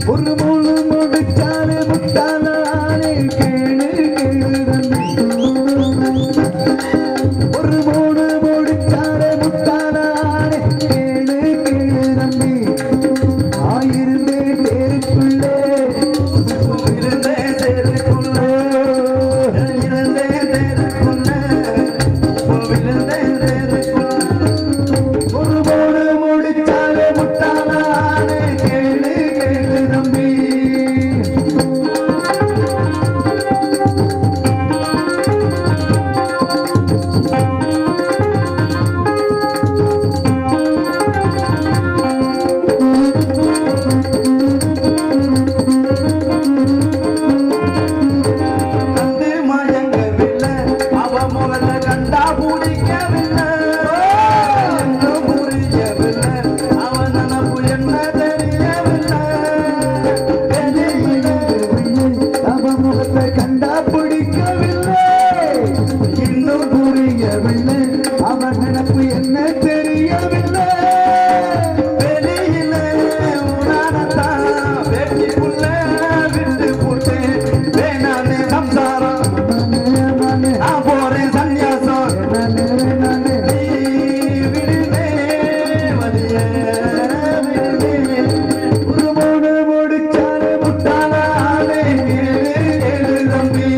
ஒரு மூணு முடிச்சாலே முட்டாளானே கேளு கேளு தம்பி ஒரு மூணு முடிச்சாலே முட்டாளானே கேளு கேளு தம்பி ஆயிருந்தே தேருக்குள்ளே இருந்தே தேருக்குள்ளே இருந்தே தேருக்குள்ளே இருந்தே தேருக்குள்ளே ஒரு மூணு முடிச்சாலே முட்டாளானே கேளு கேளு தம்பி கண்டு மயங்கவில்லை அவ முகத்தை கண்டா பிடிக்கவில்லை என்ன புரியவில்லை அவ நினப்பு என்ன தெரியவில்லை அவ முகத்தை கண்டா பிடிக்கவில்லை இன்னும் புரியவில்லை அவ நினப்பு என்ன தெரியவில்லை வெளியில உனானத்தான் வெட்டிக்குள்ள விட்டு போட்டு வேணானே சம்சாரம் நான் போறேன் சந்நியாசம் நீ விடுதே வலியே விடுதே ஒரு மூணு முடிச்சாலே முட்டாளாலே கேளு கேளு தம்பி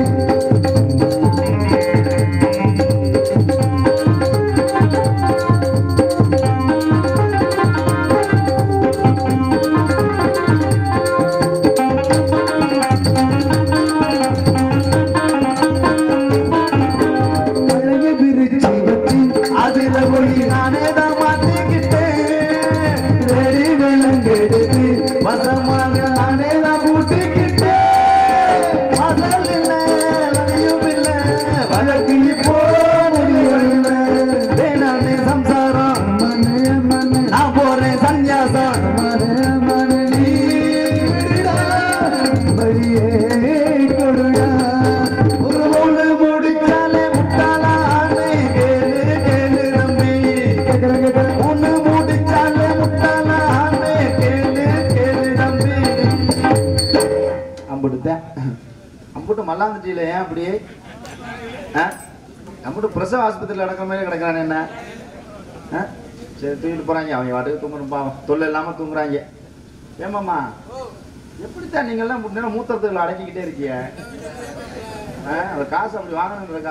பழைய விரிச்சி வச்சு அதுல போய் நானே தான் மாட்டிக்கிட்டேன் வெறி விளங்கெடுத்து வசமாக நானே தான் கூட்டிக்கிட்டேன் அசல் இல்ல வழியும் இல்ல வழக்கு இப்போ முடியவில்லை வேணானே சம்சாரம் நான் போறேன் சந்நியாசம் நீ விடுடா, வழியே கொடுடா. ஒரு மூணு முடிச்சாலே முட்டாளானே கேளு கேளு நம்பி ஒண்ணு முடிச்சாலே முட்டாளானே கேளு கேளு நம்பி அம்புட்டுத்தேன் அம்புட்டு மல்லாந்துட்டியில ஏன் அப்படி ஆ? அம்புட்டு பிரசவ ஆஸ்பத்திரியில் நடக்கிற மாதிரி கிடக்குறானே என்ன ஆ? சரி தூக்கிட்டு போறாங்க அவங்க வாட்டுக்கு தூங்குறோம் பாவம் தொல்லை இல்லாம தூங்குறாங்க ஏமாம்மா எப்படித்தான் நீங்கெல்லாம் இப்படி நேரம் மூத்தத்துக்குள்ள அடக்கிக்கிட்டே இருக்கீங்க ஆ, அந்த காசு அப்படி வாங்கணுங்கிறக்கா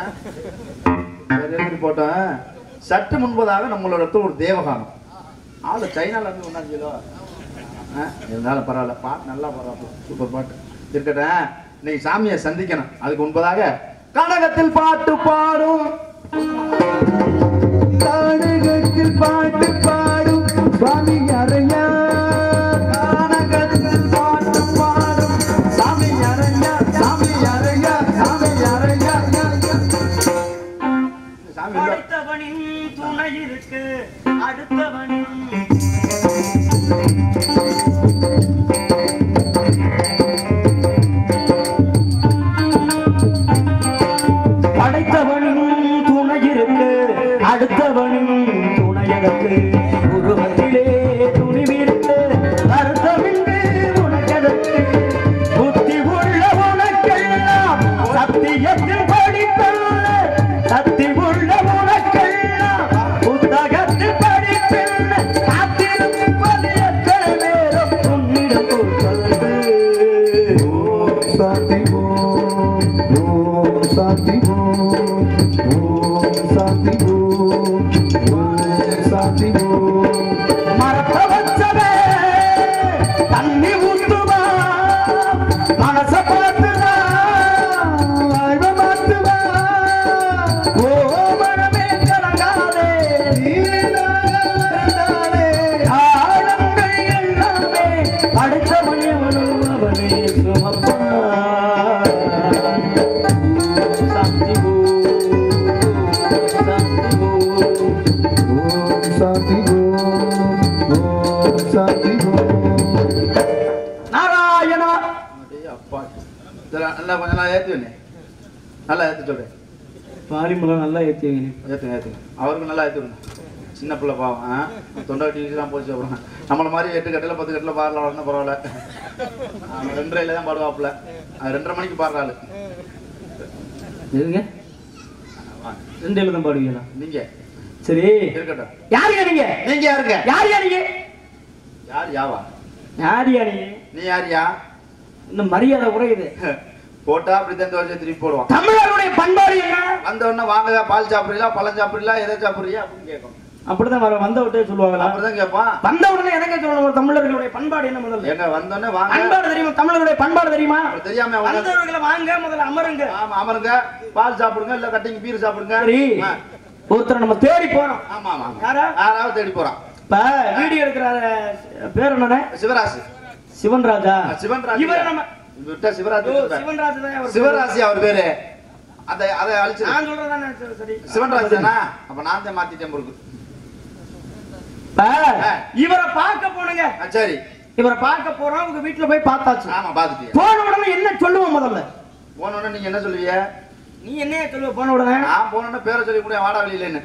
போட்டோம் சற்று முன்பதாக நம்மளோட இடத்துல ஒரு தேவகானம் ஆளு சைனால இருந்து ஒன்றாச்சிலோ இருந்தாலும் பரவாயில்ல பாட்டு நல்லா பரவாயில்ல சூப்பர் பாட்டு இருக்கட்டும் இன்னைக்கு சாமியை சந்திக்கணும் அதுக்கு முன்பதாக கனகத்தில் பாட்டு பாடும் கனகத்தில் பாட்டு பாடும் சுவாமி அரையா கனகத்தில் பாட்டு பாடும் சாமி அரையா சாமி அரையா சாமி அரையா சாமி இல்ல. அடுத்தவனின் துணை இருக்கு அடுத்தவனின் படைத்தவனின் துணை இருக்கு அடுத்தவனின் துணை எனக்கு உருவத்திலே துணிவிருக்கு அர்த்தமின்றி உனக்கெதற்கு புத்தி உள்ள உனக்கெல்லாம் சத்தியத்தில் படித்தல்ல சத்தி உள்ள உனக்கெல்லாம் புத்தகத்தில் படிப்பில்ல காத்திருப்பது எத்தனை நேரம் உன்னிடம் கொடுப்பதற்கு ஓம் சாந்தி ஓம் ஓம் சாந்தி ஓம் ஓம் சாந்தி ஓம் ஓம் சாந்தி ஓம் மரத்த வச்சவே தண்ணி ஊத்துவா மனச பார்த்துவா வாழ்வ மாத்துவா ஓ மனமே கலங்காதே நீதானே ஆழங்கள் எல்லாமே அடுத்தவனே அவனும் அவனே சுமப்பா சாந்தி ஓ சாந்தி ஓ ஓம் சாந்தி ஓம் ஓம் சாந்தி ஓம் நாராயணா அப்பா இதெல்லாம் நல்லா கொஞ்சம் நல்லா ஏற்றுவேனே நல்லா ஏற்ற சொல்கிறேன் பாரிமலம் நல்லா ஏற்றிங்க ஏற்றுங்க ஏற்றுங்க அவருக்கு நல்லா ஏற்றுவேன் சின்ன பிள்ளை பாவம் ஆ? தொண்டை கட்டிலாம் போச்சு அப்புறம் நம்மள மாதிரி எட்டு கட்டில பத்து கட்டில பாடல வளர்ந்தா பரவாயில்ல அவன் ரெண்டரைல தான் பாடுவாப்புல அது ரெண்டரை மணிக்கு பாடுறாள் எதுங்க ரெண்டு எழுதம் பாடுவீங்களா நீங்க சரி இருக்கட்டும் யாருங்க நீங்க நீங்க யாருங்க யாருயா நீங்க யார் யாவா யாருயா நீங்க நீ யாரியா இன்னும் மரியாதை குறையுது போட்டா அப்படி தான் வருஷம் திருப்பி போடுவான் தமிழருடைய பண்பாடு என்ன வந்த உடனே வாங்க பால் சாப்பிடுறீங்களா பழம் சாப்பிடுறீங்களா எதை சாப்பிடுறியா அப்படின்னு கேட்கும் அப்படிதான் வர வந்த விட்டே சொல்லுவாங்களா அப்படிதான் கேட்பான் வந்த உடனே எனக்கு சொல்லணும் ஒரு தமிழர்களுடைய பண்பாடு என்ன முதல்ல எங்க வந்தோடனே வாங்க பண்பாடு தெரியுமா தமிழர்களுடைய பண்பாடு தெரியுமா அப்புறம் தெரியாம அவங்க வந்தவர்களை வாங்க முதல்ல அமருங்க ஆமா அமருங்க பால் சாப்பிடுங்க இல்ல கட்டிங் பீர் சாப்பிடுங்க சரி ஆ. ஒருத்தரை நம்ம தேடி போறோம் ஆமா ஆமா ஆமா. யாரா யாராவது தேடி போறான் இப்ப வீடியோ எடுக்கிற பேர் என்னண்ணே சிவராசி சிவன் ராஜா சிவன் ராசி இவரை நம்ம விட்டா சிவராசி ஓ, சொல்றாரு. சிவன் ராஜா தான் அவர் பேரு. சிவராசி அவர் பேரு அதை அதை அழிச்சு நான் சொல்றதானே சரி, சரி சிவன் ராசி தானா அப்ப நான் தான் மாத்திட்டேன் பொறுப்பு இப்ப இவரை பார்க்க போனுங்க ஆ, சரி இவரை பார்க்க போறோம் உங்க வீட்டுல போய் பார்த்தாச்சு ஆமா பாத்துட்டியா போன உடனே என்ன சொல்லுவோம் முதல்ல போன உடனே நீங்க என்ன சொல்லுவீங்க நீ என்னைய சொல்லுவ போன உடனே நான் போன உடனே பேரை சொல்லி கூட வாடா வெளியிலன்னு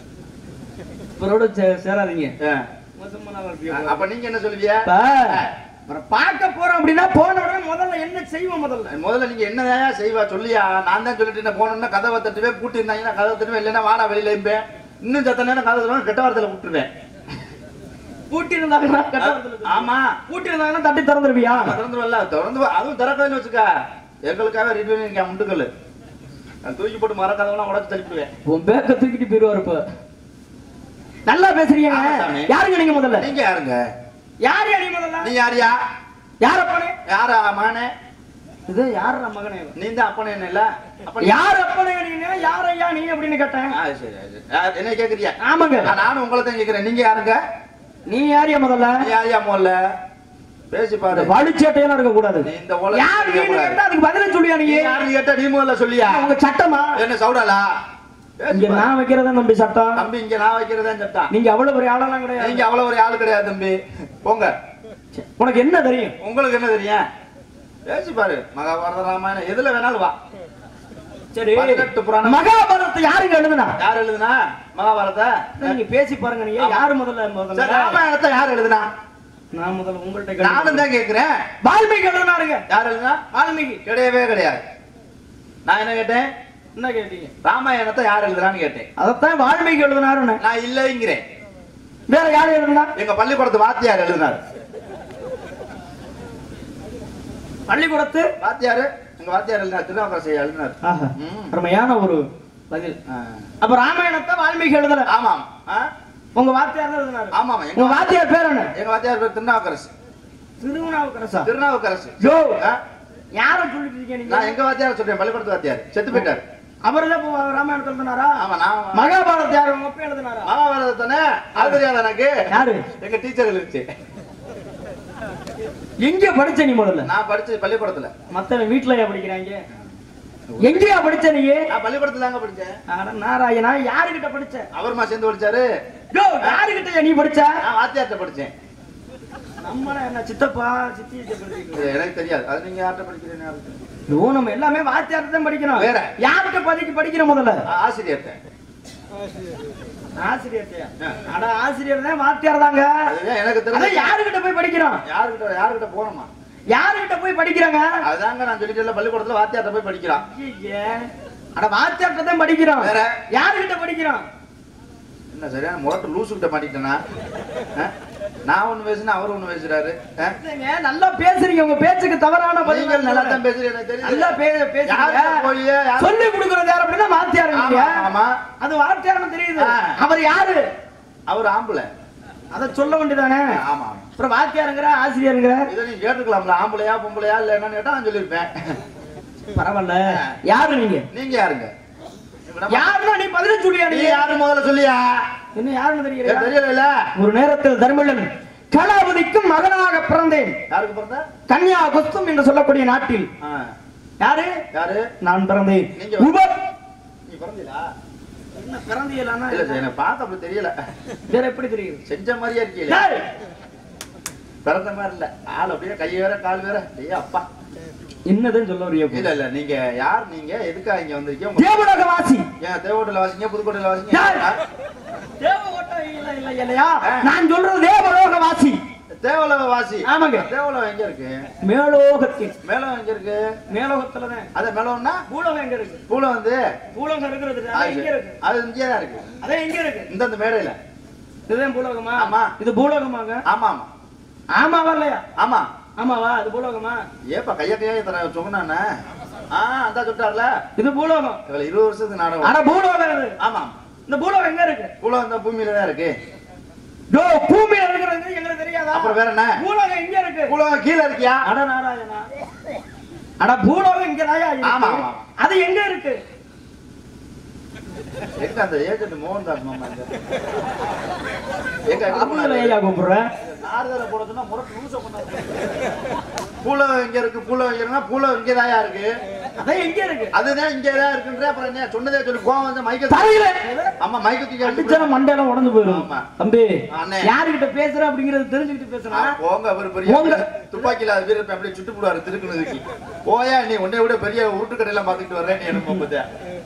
இவரோட சே- சேராதீங்க ஆ. மோசமான வாழ்க்கைய ஆ, அப்ப நீங்க என்ன சொல்லுவீங்க இப்ப இவரை பார்க்க போறோம் அப்படின்னா போன உடனே முதல்ல என்ன செய்வோம் முதல்ல முதல்ல நீங்க என்னதான் செய்வா சொல்லியா நான் தான் சொல்லிட்டு போன உடனே கதவை தட்டுவே பூட்டி இருந்தாங்கன்னா கதவை தட்டுவே இல்லைன்னா வாடா வெளியில இருப்பேன் இன்னும் சத்த நேரம் கதவை தட்டுவேன் கெட்ட வாரத்துல விட்டுருவேன் பூட்டி இருந்தாங்கன்னா கட்டடத்துல இருக்கு. ஆமா பூட்டி இருந்தாங்கன்னா தட்டி திறந்துருவியா திறந்துருவல்ல திறந்து வா- அதுவும் திறக்கலன்னு வச்சுக்க எங்களுக்காக ரெடி பண்ணி இருக்கேன் முண்டுக்கல் நான் தூக்கி போட்டு மர கதவெல்லாம் உடச்சு தள்ளிவிடுவேன் உன் பேக்க தூக்கிட்டு போயிருவாரு இப்ப நல்லா பேசுறீங்க ஆமா, சாமி. யாருங்க நீங்க முதல்ல நீங்க யாருங்க யார் நீ முதல்ல நீ யாரியா யார் அப்பனே யாரா மகனே இது யார் மகனே இவன்? நீ தான் அப்பனே என்ன இல்ல அப்ப யார் அப்பனே நீங்க யார் ஐயா நீ அப்படின்னு கேட்டேன் ஆ, சரி சரி. ஆ, என்ன கேக்குறியா ஆமாங்க நான் நானும் உங்களை தான் கேக்குறேன் நீங்க யாருங்க நீ யாரியா முதல்ல நீ யாரியா முதல்ல பேசி பாரு இந்த வலுச்சேட்டையெல்லாம் இருக்க கூடாது நீ இந்த உலகத்துல யார் நீ இருக்கக்கூடாது. கேட்டா அதுக்கு பதில சொல்லியா நீ நீ யாருன்னு கேட்டா நீ முதல்ல சொல்லியா உங்க சட்டமா என்ன சவுடாலா பேசி இங்க பாரு. நான் வைக்கிறதா நம்பி சட்டம் தம்பி இங்க நான் வைக்கிறதா சட்டம் நீங்க அவ்வளவு பெரிய ஆளெல்லாம் கிடையாது நீங்க அவ்வளவு ஒரு ஆளு கிடையாது தம்பி போங்க சே, உனக்கு என்ன தெரியும் உங்களுக்கு என்ன தெரியும் பேசி பாரு மகாபாரத ராமாயணம் எதுல வேணாலும் வா சரி பதினெட்டு புராணம். மகாபாரதத்தை யாருங்க எழுதுனா யார் எழுதுனா மகாபாரத நீங்க பேசி பாருங்க நீங்க யாரு முதல்ல சரி முதல்ல ராமாயணத்தை யார் எழுதுனா நான் முதல்ல உங்கள்ட்ட நானும் தான் கேக்குறேன் வால்மீகி எழுதினாருங்க யார் எழுதுனா வால்மீகி கிடையவே கிடையாது நான் என்ன கேட்டேன் என்ன கேட்டீங்க ராமாயணத்தை யார் எழுதுறான்னு கேட்டேன் அதத்தான் வால்மீகி எழுதினாருன்னு நான் இல்லைங்கிறேன் வேற யார் எழுதுனா எங்க பள்ளிக்கூடத்து வாத்தியார் எழுதினார் பள்ளிக்கூடத்து வாத்தியாரு எங்க வாத்தியார் எழுதினார் திருநாவுக்கரசு எழுதினார் ஆஹா, ம். அருமையான ஒரு பதில் ஆ. அப்ப ராமாயணத்தை வால்மீகி எழுதல ஆமாம் ஆ? உங்க வாத்தியார் தான் எழுதினாரு ஆமாம் உங்க எங்க வாத்தியார் பேர் என்ன எங்க வாத்தியார் பேர் திருநாவுக்கரசு திருவண்ணாவுக்கரசா திருநாவுக்கரசு யோ ஆ? யார சொல்லிட்டு இருக்கீங்க நான் நீங்க எங்க வாத்தியார் சொல்றேன் பள்ளிக்கூடத்து வாத்தியார் செத்து போயிட்டார் அவர் தான் இப்போ ராமாயணத்தை எழுதினாரா ஆமா நான் மகாபாரத் யார் உங்க அப்பா எழுதினாரா மகாபாரதத்தானே அது தெரியாத எனக்கு யாரு எங்க டீச்சர் எழுதிச்சு எங்க படிச்ச நீ முதல்ல நான் படிச்சது பள்ளிக்கூடத்துல மத்த வீட்டுலயா படிக்கிறாங்க எங்கயா படிச்ச நீ நான் பள்ளிக்கூடத்துல தாங்க படிச்சேன் அட நாராயணா யாருகிட்ட படிச்ச அவர்மா சேர்ந்து படிச்சாரு யோ யாருகிட்ட நீ படிச்ச நான் வாத்தியார்ட்ட படிச்சேன் நம்ம என்ன சித்தப்பா சித்தி கிட்ட படிக்கிறீங்க இது எனக்கு தெரியாது அது நீங்க யார்கிட்ட படிக்கிறீங்க யாருக்கு தெரியும்? யோ நம்ம எல்லாமே வாத்தியார்ட்ட தான் படிக்கிறோம் வேற. யார்கிட்ட படிக்க படிக்கிற முதல்ல ஆ- ஆசிரியர்கிட்ட ஆசிரியர்கிட்டயா ஆ. அட ஆசிரியர் தான் வாத்தியார் தாங்க அதுதான் எனக்கு அதான் தெரியும் யாருகிட்ட போய் படிக்கிறோம் யாருக்கிட்ட யாருக்கிட்ட போனோமா யாருகிட்ட போய் படிக்கிறாங்க அதுதாங்க நான் சொல்லிட்டு பள்ளிக்கூடத்துல வாத்தியார்ட்ட போய் படிக்கிறான் ஐயே. அட வாத்தியார்ட்ட தான் படிக்கிறோம் வேற. யாருகிட்ட படிக்கிறோம் என்ன சரியான முரட்டு லூசு கிட்ட மாட்டிக்கிட்டேனா ஆ? நான் ஒண்ணு பேசுனா அவர் ஒண்ணு பேசுறாரு ஆ? இல்லைங்க, நல்லா பேசுறீங்க உங்க பேச்சுக்கு தவறான பதில் நீங்கள் நல்லா தான் பேசுறீங்க எனக்கு தெரியுது. நல்லா பே- யார்கிட்ட போய் பேசுறீங்க யார்- சொல்லி கொடுக்கறது யார் அப்படின்னா வாத்தியார் ஆமா, இல்லையா? ஆமா. அது வாத்தியார்னு தெரியுது ஆ. அவர் யாரு அவர் ஆம்பளை அத சொல்ல வேண்டியதானே ஆமா ஆமா. அப்புறம் வாத்தியாருங்கிற ஆசிரியருங்கிற இதை நீ கேட்டுக்கலாம்ல ஆம்பளையா பொம்பளையா இல்ல என்னன்னு கேட்டா நான் சொல்லியிருப்பேன் பரவாயில்ல யாரு நீங்க நீங்க யாருங்க இப்ப நம்ம- யாருன்னா நீ பதில சொல்லியா நீ நீ யாரு முதல்ல சொல்லியா என்ன யாருன்னு எனக்கு தெரியல தெரியல ஒரு நேரத்தில் தர்மலன் கலாபதிக்கும் மகனாக பிறந்தேன் யாருக்கு பிறந்த கன்யா குஸ்தும் என்று சொல்லக்கூடிய நாட்டில் ஆ. யாரு யாரு நான் பிறந்தேன் நீங்க- உப நீ பிறந்தீங்களா என்ன பிறந்தியலானா இல்ல சார், எனக்கு பார்த்த அப்படி தெரியல வேற எப்படி தெரியுது செஞ்ச மாதிரியே இருக்கீல டேய், பிறந்த மாதிரி இல்ல ஆள் அப்படியே கை வேற கால் வேற ஐயா அப்பா என்னதுன்னு சொல்ல வரிய இல்ல இல்ல நீங்க யார் நீங்க எதுக்கா இங்க வந்திருக்கீங்க உங்க- தேவலோக வாசி ஏன் தேவோட்டில வாசிங்க புதுக்கோட்டையில வாசிங்க யார்? ஆ? தேவகோட்டை இல்ல இல்ல இல்லையா நான் சொல்றது தேவலோக வாசி தேவலோக வாசி ஆமாங்க. தேவலோகம் எங்க இருக்கு மேலோகத்தில் மேலம் எங்க இருக்கு மேலோகத்துலதான் அது மேலம்னா பூலோகம் எங்க இருக்கு பூல வந்து பூலோகம் இருக்கிறது அது அது எங்க இருக்கு அது இங்கே தான் இருக்கு அதே எங்க இருக்கு இந்த இந்த மேடையில இதுதான் பூலோகமா ஆமா. இது பூலோகமாங்க ஆமா ஆமா ஆமாவா இல்லையா ஆமா ஆமாவா அது பூலோகமா ஏப்பா கைய கையா தர சொன்னானே ஆ அந்த சொல்லிட்டார்ல இது பூலோகம் இவள இருபது வருஷத்துக்கு நாடகம் ஆனா பூலோகம் இது ஆமா இந்த பூலோகம் எங்க இருக்கு பூலம் இந்த பூமியில தான் இருக்கு டோ பூமியில இருக்கிறது எங்களுக்கு தெரியாதா அப்புறம் வேற என்ன பூலோகம் எங்க இருக்கு பூலம் கீழே இருக்கியா அட நாராயணா அட பூலோகம் இங்க தாயா ஆமா, இருக்கு ஆமா. அது எங்க இருக்கு எங்க அந்த ஏஜென்ட் மோகன்தாஸ் மாமா எங்க? எங்க எங்க அபுதுல போனாரு? ஐயா கூப்பிடுறேன் நாரதரை போட சொன்னா முரட்டு முழுச பண்ணாரு. பூலம் இங்க இருக்கு பூலம் இங்க இருக்குன்னா பூலம் இங்க தாயா இருக்கு அதான் எங்க இருக்கு அதுதான் இங்க தான் இருக்குன்ற அப்புறம் என்ன சொன்னதே சொல்லி கோவம் வந்து மைக்க தரையில ஆமா மைக்க தூக்கி அடிச்சு அடிச்சா மண்டையில உடஞ்சு போயிடும் ஆமா. தம்பி அண்ணே. யாருகிட்ட பேசுற அப்படிங்கறது தெரிஞ்சுக்கிட்டு பேசுனா ஆ, போங்க அவர் பெரிய போங்க. துப்பாக்கியில அது வீரர் அப்படியே சுட்டு போடுவாரு திருக்குனதுக்கு போயா நீ உன்னை விட பெரிய உருட்டு கடையெல்லாம் பாத்துக்கிட்டு வர்றேன் நீ என்ன பத்தியா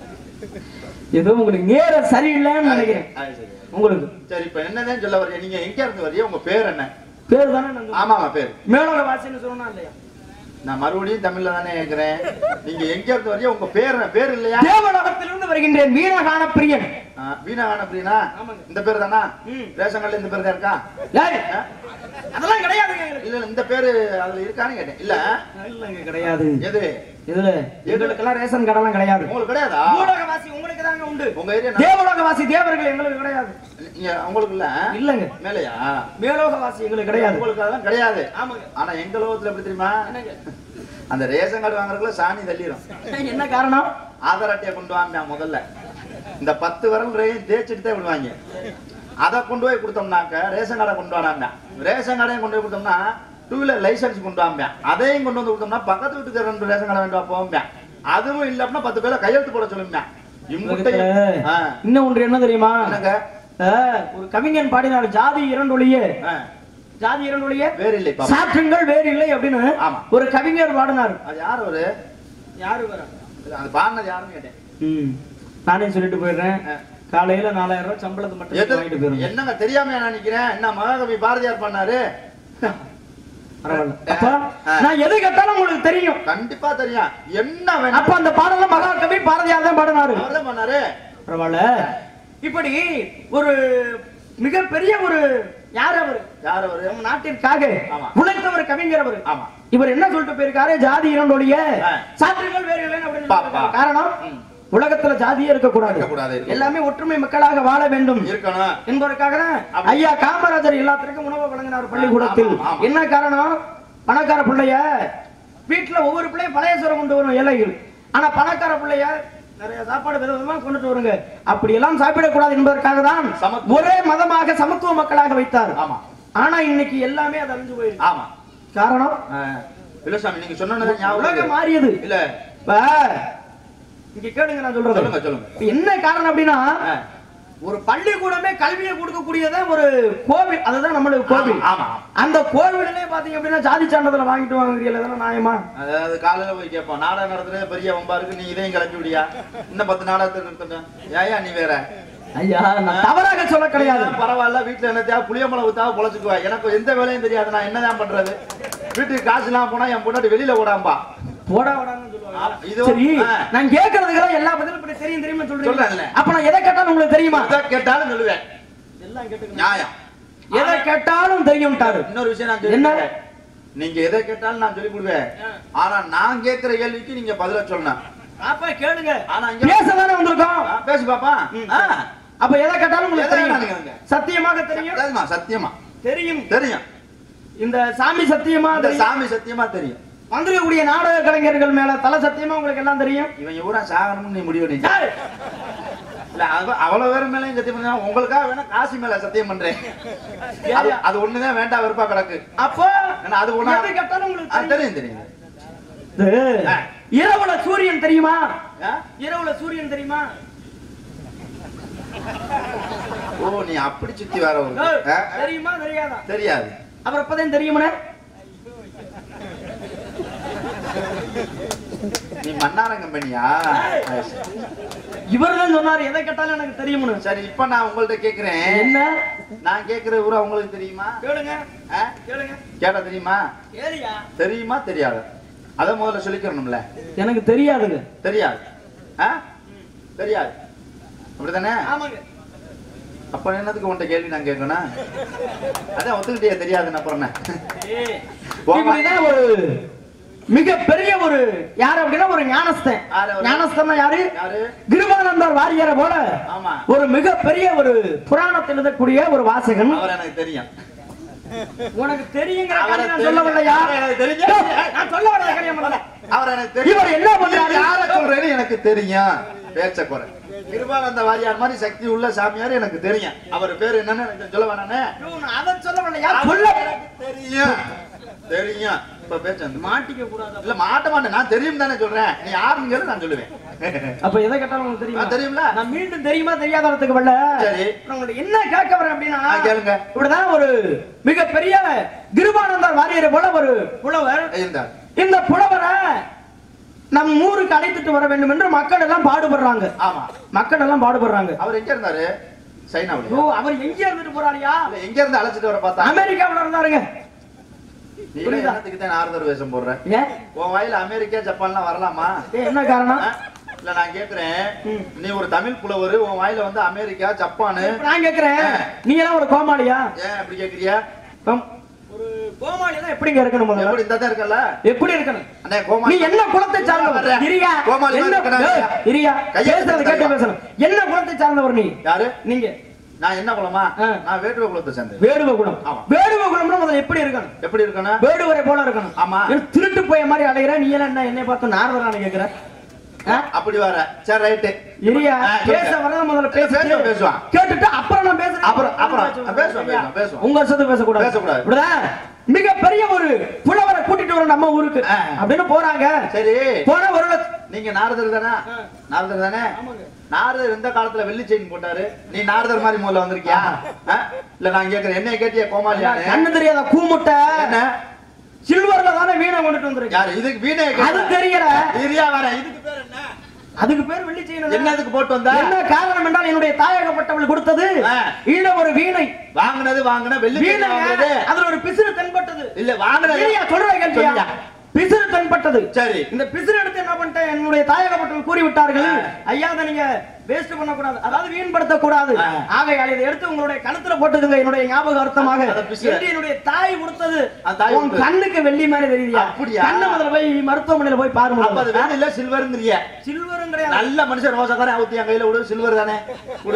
ஏதோ உங்களுக்கு நேரம் சரியில்லைன்னு நினைக்கிறேன் உங்களுக்கு சரி இப்ப என்னதான் சொல்ல வர்றீங்க நீங்க எங்க இருந்து வர்றீங்க உங்க பேர் என்ன பேர் தானே நான் ஆமா ஆமா பேர் மேலோக வாசின்னு சொன்னா இல்லையா நான் மறுபடியும் தமிழ்ல தானே கேக்குறேன் நீங்க எங்க இருந்து வர்றீங்க உங்க பேர் என்ன பேர் இல்லையா தேவலோகத்திலிருந்து வருகின்றேன் வீணகான பிரியன் ஆ, வீணா காண அப்படின்னா ஆமாங்க. இந்த பேர் தானா ம். ரேஷன் கார்டுல இந்த பேர் தான் இருக்கா ஏய், ஆ? அதெல்லாம் கிடையாதுங்க எங்களுக்கு. இல்ல இல்ல, இந்த பேரு அதுல இருக்கான்னு கேட்டேன் இல்ல இல்லைங்க கிடையாது எது இதுல எங்களுக்கெல்லாம் ரேஷன் கடைலாம் கிடையாது உங்களுக்கு கிடையாதா பூலோகவாசி உங்களுக்கு தாங்க உண்டு உங்க ஏரியா தேவலோகவாசி தேவர்கள் எங்களுக்கு கிடையாது நீங்க உங்களுக்கு இல்ல இல்லங்க மேலையா மேலோகவாசி எங்களுக்கு கிடையாது உங்களுக்கு அதெல்லாம் கிடையாது ஆமாங்க ஆனா எங்க லோகத்துல எப்படி தெரியுமா என்னங்க? அந்த ரேஷன் கார்டு வாங்குறதுக்குள்ள சாணி தள்ளிடும் என்ன காரணம் ஆதார் அட்டையை கொண்டு வாங்க முதல்ல இந்த பத்து விரல் ரேயும் தேய்ச்சிட்டு தான் விடுவாங்க அதை கொண்டு போய் கொடுத்தோம்னாக்க ரேஷன் கார்டை கொண்டு வராங்க ரேஷன் கார்டையும் கொண்டு போய் கொடுத்தோம்னா டூ வீலர் லைசன்ஸ் கொண்டு வாங்க அதையும் கொண்டு வந்து கொடுத்தோம்னா பக்கத்து வீட்டுக்கு ரெண்டு ரேஷன் கார்டை வேண்டாம் போவாங்க அதுவும் இல்ல அப்படின்னா பத்து பேர்ல கையெழுத்து போட சொல்லுங்க இம்முட்டையும் ஆ, இன்னும் ஒன்று என்ன தெரியுமா என்னங்க ஆ, ஒரு கவிஞன் பாடினார் ஜாதி இரண்டொழியே ஆ, ஜாதி இரண்டொழியே வேறு இல்லை பாப்பா. சாற்றுங்கள் வேறு இல்லை அப்படின்னு ஆமா. ஒரு கவிஞர் பாடினார் அது யார் ஒரு யாரு வர அது பாடினது யாருன்னு கேட்டேன் நானே சொல்லிட்டு போயிடுறேன் ஆ. காலையில நாலாயிரம் ரூபாய் சம்பளத்தை மட்டும் எது- வாங்கிட்டு போயிருங்க என்னங்க தெரியாம நான் நினைக்கிறேன் என்ன மகாகவி பாரதியார் பண்ணாரு பரவாயில்ல அப்ப நான் எது கேட்டாலும் உங்களுக்கு தெரியும் கண்டிப்பா தெரியும் என்ன வேணும் அப்ப அந்த பாடல மகாகவி பாரதியார் தான் பாடினாரு அவர்தான் பண்ணாரு பரவாயில்ல இப்படி ஒரு மிகப்பெரிய ஒரு யார் அவரு யார் அவரு நம்ம நாட்டிற்காக ஆமா. உழைத்த ஒரு கவிஞர் அவரு ஆமா இவர் என்ன சொல்லிட்டு போயிருக்காரு ஜாதி இரண்டோடைய ஆ. சாற்றுகள் வேறு இல்லைன்னு அப்படின்னு பா, சொல்லியிருக்காரு. பா. காரணம் ம். உலகத்துல ஜாதியே இருக்கக்கூடாது இருக்கக்கூடாது, இருக்கக்கூடாது. எல்லாமே ஒற்றுமை மக்களாக வாழ வேண்டும் இருக்கணும் என்பதற்காக தான் அப்படி. ஐயா காமராஜர் எல்லாத்திற்கும் உணவு வழங்கினார் பள்ளிக்கூடத்தில் ஆமா, ஆமா. என்ன காரணம் பணக்கார பிள்ளைய வீட்டுல ஒவ்வொரு பிள்ளையும் பழைய சோறு கொண்டு வரும் ஏழைகள் ஆனா பணக்கார பிள்ளைய நிறைய சாப்பாடு வித விதமா கொண்டுட்டு வருங்க அப்படி எல்லாம் சாப்பிடக்கூடாது என்பதற்காக தான் சமத்துவம். ஒரே மதமாக சமத்துவ மக்களாக வைத்தார் ஆமா ஆனா இன்னைக்கு எல்லாமே அது அழிஞ்சு போயிருக்கு ஆமா காரணம் ஆ, இல்ல சாமி நீங்க சொன்னது ஞாபகம் உலகம் இருக்கு. மாறியது இல்ல இப்ப இங்க கேளுங்க நான் சொல்றது சொல்லுங்க சொல்லுங்க இப்ப என்ன காரணம் அப்படின்னா ஆ, ஒரு பள்ளிக்கூடமே கல்வியை கொடுக்கக்கூடியதான் ஒரு கோவில் அதுதான் நம்மளுக்கு கோவில் ஆமா, ஆமா. அந்த கோவிலே பாத்தீங்க அப்படின்னா ஜாதி சான்றிதழ் வாங்கிட்டு வாங்குறீங்களா இதெல்லாம் நியாயமா அதாவது காலையில போய் கேட்போம் நாடகம் நடத்துறது பெரிய வம்பா இருக்கு நீ இதையும் கிளப்பி விடியா இன்னும் பத்து நாடகத்தை நிறுத்தணும் ஏயா நீ வேற ஐயா நான் தவறாக சொல்ல கிடையாது நீ பரவாயில்ல வீட்டுல என்ன தேவை புளிய மிளகு தேவை பொழைச்சுக்குவா எனக்கு எந்த வேலையும் தெரியாது நான் என்னதான் பண்றது வீட்டுக்கு காசு எல்லாம் போனா என் பொண்டாட்டி வெளியில ஓடாம்பா போடா போடான்னு ஆ, சொல்லுவாங்க இது- சரி ஆ. நான் கேட்கறதுக்கு எல்லா பதிலும் இப்படி தெரியும் தெரியுமா சொல்றீங்க சொல்றேன்ல. அப்ப நான் எதை கேட்டாலும் உங்களுக்கு தெரியுமா எதை கேட்டாலும் சொல்லுவேன் எல்லாம் கேட்டுக்கங்க நியாயம் எதை கேட்டாலும் தெரியும்ட்டாரு இன்னொரு விஷயம் நான் என்ன? சொல்லிடுறேன். நீங்க எதை கேட்டாலும் நான் சொல்லி கொடுவேன் ஆனா நான் கேட்கிற கேள்விக்கு நீங்க பதில சொல்லணும் அப்ப கேளுங்க ஆனா இங்க பேசதானே வந்திருக்கோம் ஆ, பேசு பாப்பா ம். ஆ, அப்ப எதை கேட்டாலும் உங்களுக்கு எதை தெரியும் வேணாலும் சத்தியமாக தெரியும் சரிம்மா, சத்தியமா தெரியும் தெரியும் இந்த சாமி சத்தியமா இந்த தெரியும் சாமி சத்தியமா தெரியும் வந்திருக்கக்கூடிய நாடக கலைஞர்கள் மேல தல சத்தியமா உங்களுக்கு எல்லாம் தெரியும் இவன் ஊரா சாகணும்னு நீ முடிவு பண்ணி ஏய், இல்ல அவ- அவ்வளவு பேர் மேலயும் சத்தியம் பண்ணா உங்களுக்காக வேணா காசி மேல சத்தியம் பண்றேன் அது அது ஒண்ணுதான் வேண்டாம் வெறுப்பா கிடக்கு அப்போ ஏன்னா அது ஒண்ணு எது கேட்டாலும் உங்களுக்கு ஆ, தெரியும். தெரியும் தெரியும் இது, ஆ. இரவுல சூரியன் தெரியுமா ஆ? இரவுல சூரியன் தெரியுமா ஓ நீ அப்படி சுத்தி வர ஒரு ஏய், ஆ? தெரியுமா தெரியாதா தெரியாது அப்புறம் இப்பதான் தெரியுமா நீ மன்னாரம் கம்பெனியா இவர் தான் சொன்னாரு எதை கேட்டாலும் எனக்கு தெரியும்னு சரி இப்ப நான் உங்கள்ட்ட கேக்குறேன் என்ன நான் கேக்குற ஊரா உங்களுக்கு தெரியுமா கேளுங்க ஆ? கேளுங்க கேட்டா தெரியுமா ஏரியா தெரியுமா தெரியாது அத முதல்ல சொல்லிக்கிறணும்ல எனக்கு தெரியாதுங்க தெரியாது ஆ? தெரியாது அப்படிதானே ஆமாங்க அப்ப என்னதுக்கு உன்ட்ட கேள்வி நான் கேட்கணும் அதான் ஒத்துக்கிட்டே தெரியாதுன்னு அப்புறம் என்ன போமா. இப்படிதான் ஒரு மிக பெரிய ஒரு யாரு அப்படின்னா ஒரு ஞானஸ்தன் யாரு அவரு? ஞானஸ்தன் யாரு யாரு கிருபானந்தர் வாரியரை போல ஆமா ஒரு மிக பெரிய ஒரு புராணத்தில் எழுதக்கூடிய ஒரு வாசகன் அவர் எனக்கு தெரியும் உனக்கு தெரியுங்கிற அவரை காரியம் நான் தெரியும். சொல்ல வரலையா அவரை எனக்கு தெரியும். நான் சொல்ல வரல காரியம் முதல்ல. அவர் எனக்கு தெரியும் இவர் என்ன பண்றாரு? நீ யாரை சொல்றேன்னு எனக்கு தெரியும் பேச்ச குறை கிருபானந்த வாரியார் மாதிரி சக்தி உள்ள சாமியார் எனக்கு தெரியும் அவர் பேர் என்னன்னு எனக்கு சொல்ல வேணானே ஐயோ, நான் அதை சொல்ல வரலையா சொல்ல தெரியும் தெரியும் இப்ப பேச்ச வந்து மாட்டிக்க கூடாது இல்ல மாட்ட மாட்டேன் நான் தெரியும் தானே சொல்றேன் நீ யாருன்னு கேளு நான் சொல்லுவேன் அப்ப எதை கேட்டாலும் உங்களுக்கு தெரியுமா ஆ, தெரியும்ல? நான் மீண்டும் தெரியுமா தெரியாதவத்துக்கு வரல சரி. நான் உங்கள்ட்ட என்ன கேட்க வரேன் அப்படின்னா ஆ, கேளுங்க. இப்படிதான் ஒரு மிகப்பெரிய கிருபானந்தர் வாரியரை போல ஒரு புலவர் இருந்தார் இந்த புலவரை நம் ஊருக்கு அழைத்துட்டு வர வேண்டும் என்று மக்கள் எல்லாம் பாடுபடுறாங்க ஆமா மக்கள் எல்லாம் பாடுபடுறாங்க அவர் எங்க இருந்தாரு சைனாவுல ஓ அவர் எங்க இருந்துட்டு போறாரியா இல்ல எங்க இருந்து அழைச்சிட்டு வர பார்த்தா அமெரிக்காவுல இருந்தாருங்க நீ புரியுதா? என்னத்துக்கு தான் ஆறுதல் வேஷம் போடுற ஏன் உன் வாயில அமெரிக்கா ஜப்பான்லாம் வரலாமா ஏன், என்ன காரணம் ஆ? இல்ல நான் கேக்குறேன் ம். நீ ஒரு தமிழ் புலவர் உன் வாயில வந்து அமெரிக்கா ஜப்பானு இப்ப நான் கேக்குறேன் நீ எல்லாம் ஒரு கோமாளியா ஏன் அப்படி கேக்குறியா கோம்- ஒரு கோமாளி தான் எப்படிங்க இருக்கணும் முதல்ல எப்படி இந்த தான் இருக்கல எப்படி இருக்கணும் அண்ணே நீ கோமாளி என்ன குலத்தை சார்ந்தவர் வர்றேன். இரியா கோமாளி மாதிரி என்ன இருக்கணும் ஏய், இல்லையா? இரியா கையை பேசுறது எடுத்து கேட்டு தருவா. பேசணும் என்ன குலத்தை சார்ந்தவர் நீ யாரு நீங்க நான் என்ன குலமா ஆ. நான் வேட்டுவ குலத்தை சேர்ந்தேன் வேடுவ குலம் ஆமா. வேடுவ குலம்னா முதல்ல எப்படி இருக்கணும் எப்படி இருக்கணும் வேடுவரை போல இருக்கணும் ஆமா. என்ன திருட்டு போய மாதிரி அலைகிற நீ எல்லாம் என்ன என்னை பார்த்து நாரதரான கேக்குற ஆ? அப்படி வர சரி ரைட்டு இரியா ஆ, பேச சொல்லுங்க. வரத முதல்ல பேசுவான், பேச பேசுவான். கேட்டுட்டு அப்புறம் நான் பேசுறேன் அப்புறம், அப்புறம். பேசுவான், பேசுவான், பேசுவான். உங்க இஷ்டத்துக்கு பேசக்கூடாது பேசக்கூடாது. இப்படிதான் மிக பெரிய ஒரு புலவரை கூட்டிட்டு வர நம்ம ஊருக்கு ஆ. அப்படின்னு போறாங்க சரி போனா ஒரு லட்ச- நீங்க நாரதர் தானே ஆ. நாரதர் தானே ஆமாங்க. நாரதர் எந்த காலத்துல வெள்ளி செயின் போட்டாரு நீ நாரதர் மாதிரி முதல்ல வந்திருக்கியா ஆ? இல்ல நான் கேக்குறேன் என்ன கேட்டியா கோமாளியானு கண்ணு தெரியாத கூமுட்டை என்ன சில்வர்ல தானே வீணை கொண்டுட்டு வந்திருக்கு யாரு இதுக்கு வீணை அது தெரியல இரியா வர இதுக்கு பேர் என்ன அதுக்கு பேர் வெள்ளி செய்யணும் என்னதுக்கு போட்டு வந்தா என்ன காரணம் என்றால் என்னுடைய தாயகப்பட்டவள் கொடுத்தது ஆ. ஈழ ஒரு வீணை வாங்குனது வாங்குன வெள்ளி செயின் வீணை வாங்குனது அதுல ஒரு பிசிறு தென்பட்டது இல்ல வாங்குனது சரியா சொல்ற கேள்வியா சொல்லுங்க. பிசிறு தென்பட்டது சரி இந்த பிசிறு எடுத்து என்ன பண்ணிட்டேன் என்னுடைய தாயகப்பட்டவள் கூறி விட்டார்கள் ஆ. ஐயா அதை நீங்க வேஸ்ட் பண்ண கூடாது அதாவது வீண்படுத்த கூடாது ஆ. ஆகையால் இதை எடுத்து உங்களுடைய கழுத்துல போட்டுதுங்க என்னுடைய ஞாபக அர்த்தமாக அத பிசிறு. என்று என்னுடைய தாய் கொடுத்தது அந்த தாய் உன் கொடுத்தது. கண்ணுக்கு வெள்ளி மாதிரி தெரியுதா அப்படியா? கண்ணு முதல்ல போய் மருத்துவமனையில போய் அப்ப அது பாருங்க வெள்ளி இல்ல சில்வர்ங்கிறிய சில்வரும் கிடையாது நல்ல மனுஷன் ரோசக்காரன் ஊத்தி என் கையில விடு சில்வர் தானே விடு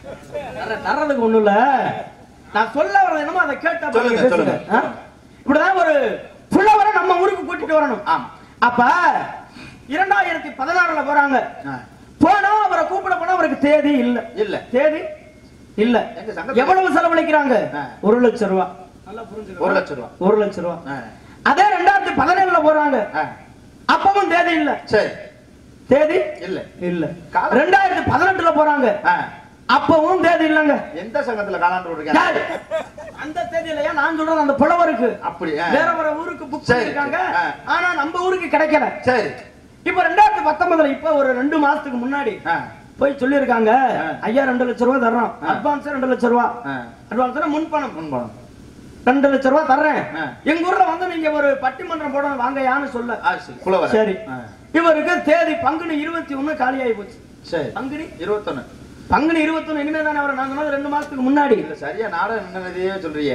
தர- தர்றதுக்கு ஒண்ணும் இல்ல நான் சொல்ல வர்றது என்னமோ அதை கேட்ட அப்புறம் சொல்லுங்க, நீங்க சொல்லுங்க. பேசுங்க. ஆ? இப்படிதான் ஒரு புலவரை நம்ம ஊருக்கு கூட்டிட்டு வரணும் ஆமா அப்ப இரண்டாயிரத்தி பதினாறுல போறாங்க ஆ. போனா அவரை கூப்பிட போனா அவருக்கு தேதி இல்ல இல்ல தேதி இல்ல எங்க சங்கத்துல- எவ்வளவு செலவழிக்கிறாங்க ஆ. ஒரு லட்சம் ரூபாய் நல்லா புரிஞ்சுக்கணும். ஒரு லட்சம் ரூபா ஒரு லட்சம் ரூபாய் ஆ. அதே ரெண்டாயிரத்தி பதினேழுல போறாங்க ஆ. அப்பவும் தேதி இல்ல சரி தேதி இல்ல இல்ல காலம். ரெண்டாயிரத்தி பதினெட்டுல போறாங்க ஆ. அப்பவும் தேதி இல்லங்க எந்த சங்கத்துல காலாண்டு யாரு? இருக்கேன் அந்த தேதியிலயா நான் சொல்றது அந்த புலவருக்கு அப்படி ஆ. வேற வேற ஊருக்கு புக் சரி, பண்ணிருக்காங்க ஆ. ஆனா நம்ம ஊருக்கு கிடைக்கல சரி இப்ப ரெண்டாயிரத்தி பத்தொன்பதுல இப்ப ஒரு ரெண்டு மாசத்துக்கு முன்னாடி ஆ. போய் சொல்லியிருக்காங்க ஆ. ஐயா ரெண்டு லட்சம் ரூபாய் தர்றோம் ஆ. அட்வான்ஸ் ரெண்டு லட்சம் ரூபாய் ஆ. அட்வான்ஸ் முன்பணம் முன்பணம் ரெண்டு லட்சம் ரூபாய் தர்றேன் ஆ. எங்க ஊர்ல வந்து நீங்க ஒரு பட்டிமன்றம் போடணும் வாங்க யான்னு சொல்ல ஆ, சரி புலவர் சரி ஆ. இவருக்கு தேதி பங்குனி இருபத்தி ஒண்ணு காலியாகி போச்சு சரி பங்குனி இருபத்தொன்னு பங்குனி இருபத்தி ஒண்ணு இனிமே தானே அவர் நான் சொன்னது ரெண்டு மாசத்துக்கு முன்னாடி இல்ல சரியா நாடகம் நின்னதையே சொல்றியே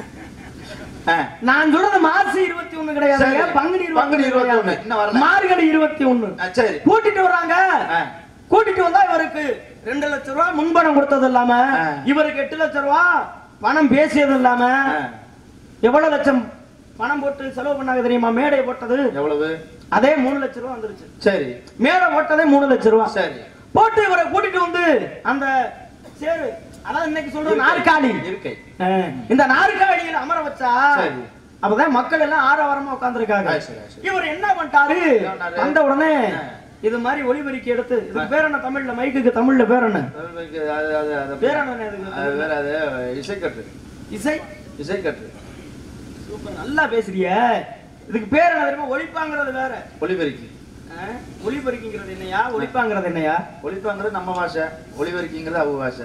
ஆ. நான் சொல்றது மாசி இருபத்தி ஒண்ணு கிடையாது சரி. பங்குனி பங்குனி இருபத்தி 21 ஒண்ணு இன்னும் வரல. மார்கழி இருபத்தி ஒண்ணு ஆ, சரி கூட்டிட்டு வர்றாங்க ஆ. கூட்டிட்டு வந்தா இவருக்கு ரெண்டு லட்சம் ரூபாய் முன்பணம் கொடுத்தது இல்லாம ஆ. இவருக்கு எட்டு லட்சம் ரூபாய் பணம் பேசியது இல்லாம ஆ. எவ்வளவு லட்சம் பணம் போட்டு செலவு பண்ணாங்க தெரியுமா மேடை போட்டது எவ்வளவு அதே மூணு லட்சம் ரூபாய் வந்துருச்சு சரி மேடை போட்டதே மூணு லட்சம் ரூபாய் சரி போட்டு இவரை கூட்டிட்டு வந்து அந்த சேரு அதான் இன்னைக்கு சொல்ற நாற்காலி இருக்கை ஆ, இந்த நாற்காலியில அமர வச்சா சரி. அப்பதான் மக்கள் எல்லாம் ஆரவாரமா உட்கார்ந்துருக்காங்க ஆ, சரி, சரி. இவர் என்ன பண்ணிட்டாரு என்ன பண்ணாரு? வந்த உடனே ஆ. இது மாதிரி ஒளிபெருக்கி எடுத்து இதுக்கு பேர் என்ன தமிழ்ல மைக்குக்கு தமிழ்ல பேர் என்ன அது அது அது பேர் என்ன இதுக்கு? அது வேற அது இசைக்கட்டு இசை இசைக்கட்டு சூப்பர் நல்லா பேசுறிய இதுக்கு பேர் என்ன தெரியுமா ஒழிப்பாங்கிறது வேற ஒளிபெருக்கி ஆ? ஒளிபெருக்கிங்கிறது என்னையா ஒளிப்பாங்கிறது என்னையா ஒளிப்பாங்கிறது நம்ம பாஷை ஒளிபெருக்கிங்கிறது அவங்க பாஷை